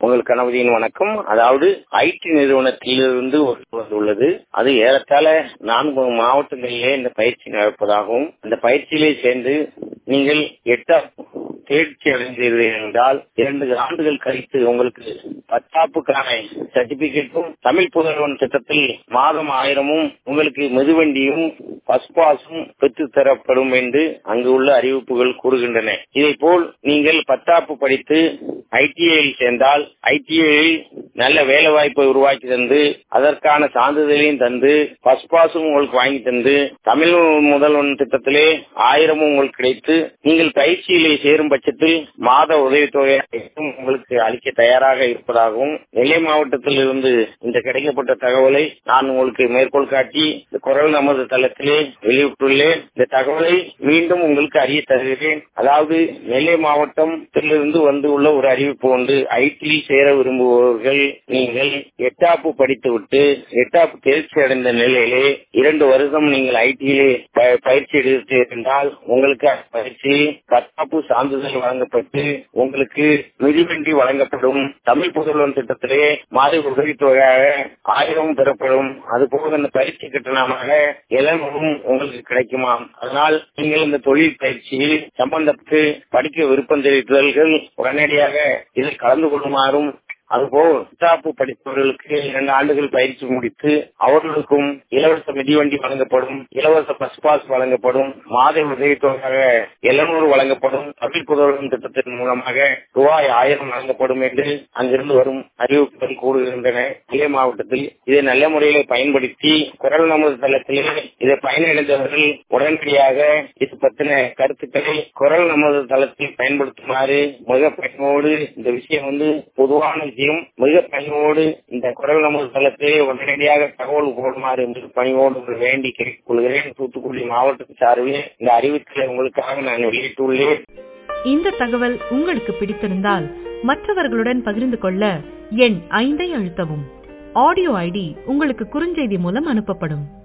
உங்கள் கணபதியின் வணக்கம் அதாவது ஐடி நிறுவனத்திலிருந்து வந்துள்ளது அது ஏறத்தாழ நான்கு மாவட்டங்களிலே இந்த பயிற்சி நடப்பதாகவும் அந்த பயிற்சியிலே சேர்ந்து நீங்கள் எட்டாம் தேர்ச்சி அடைந்தீர்கள் என்றால் இரண்டு ஆண்டுகள் கழித்து உங்களுக்கு பத்தாப்புக்கான சர்டிபிகேட்டும் தமிழ் புதல்வன் திட்டத்தில் மாதம் ஆயிரமும் உங்களுக்கு மெதுவண்டியும் பஸ் பாஸும் பெற்று தரப்படும் என்று அங்கு உள்ள அறிவிப்புகள் கூறுகின்றன இதை போல் நீங்கள் பத்தாப்பு படித்து ஐடிஐயில் சேர்ந்தால் ஐடிஐயில் நல்ல வேலை வாய்ப்பை உருவாக்கி தந்து அதற்கான சான்றிதழையும் தந்து பஸ் பாஸும் உங்களுக்கு வாங்கி தந்து தமிழ் முதல்வன் திட்டத்திலே ஆயிரமும் உங்களுக்கு கிடைத்து நீங்கள் பயிற்சியிலே சேரும் பட்சத்தில் மாத உதவித்தொகை உங்களுக்கு அளிக்க தயாராக இருப்பதாகவும் நெல்லை மாவட்டத்தில் இருந்து இந்த கிடைக்கப்பட்ட தகவலை நான் உங்களுக்கு மேற்கோள் காட்டி இந்த குரல் நமது தளத்திலே வெளியிட்டுள்ளேன் இந்த தகவலை மீண்டும் உங்களுக்கு அறிய தருகிறேன் அதாவது நெல்லை மாவட்டத்திலிருந்து வந்து உள்ள ஒரு அறிவிப்பு உண்டு ஐடியில் சேர விரும்புபவர்கள் நீங்கள் எட்டாப்பு படித்துவிட்டு எட்டாப்பு தேர்ச்சி அடைந்த நிலையிலே இரண்டு வருஷம் நீங்கள் ஐடியிலே பயிற்சி எடுத்திருந்தால் உங்களுக்கு பயிற்சி பத்தாப்பு சான்றிதழ் வழங்கப்பட்டு உங்களுக்கு மிதிவண்டி வழங்கப்படும் தமிழ் புதல்வன் திட்டத்திலே மாத உதவித்தொகையாக ஆயிரம் பெறப்படும் அதுபோக இந்த பயிற்சி கட்டணமாக இளமும் உங்களுக்கு கிடைக்குமாம் அதனால் நீங்கள் இந்த தொழில் பயிற்சியில் சம்பந்தப்பட்டு படிக்க விருப்பம் தெரிவித்தவர்கள் உடனடியாக இதில் கலந்து கொள்ளுமாறும் அதுபோல் ஸ்டாப்பு படிப்பவர்களுக்கு இரண்டு ஆண்டுகள் பயிற்சி முடித்து அவர்களுக்கும் இலவச மிதிவண்டி வழங்கப்படும் இலவச பஸ் பாஸ் வழங்கப்படும் மாத உதவித்தொகையாக எழுநூறு வழங்கப்படும் தமிழ் புதல்வன் திட்டத்தின் மூலமாக ரூபாய் ஆயிரம் வழங்கப்படும் என்று அங்கிருந்து வரும் அறிவிப்புகள் கூறுகின்றன இதே மாவட்டத்தில் இதை நல்ல முறையில பயன்படுத்தி குரல் நமது தளத்திலே இதை பயனடைந்தவர்கள் உடனடியாக இது பற்றின கருத்துக்களை குரல் நமது தளத்தில் பயன்படுத்துமாறு மிக பயனோடு இந்த விஷயம் வந்து பொதுவான விஷயம் மிக பணிவோடு இந்த குரல் நமது தளத்திலே உடனடியாக தகவல் போடுமாறு மிக பணிவோடு வேண்டி கேட்டுக்கொள்கிறேன் தூத்துக்குடி மாவட்ட சார்பில் இந்த அறிவித்தலை உங்களுக்காக நான் வெளியிட்டுள்ளேன் இந்த தகவல் உங்களுக்கு பிடித்திருந்தால் மற்றவர்களுடன் பகிர்ந்து கொள்ள எண் ஐந்தை அழுத்தவும் ஆடியோ ஐடி உங்களுக்கு குறுஞ்செய்தி மூலம் அனுப்பப்படும்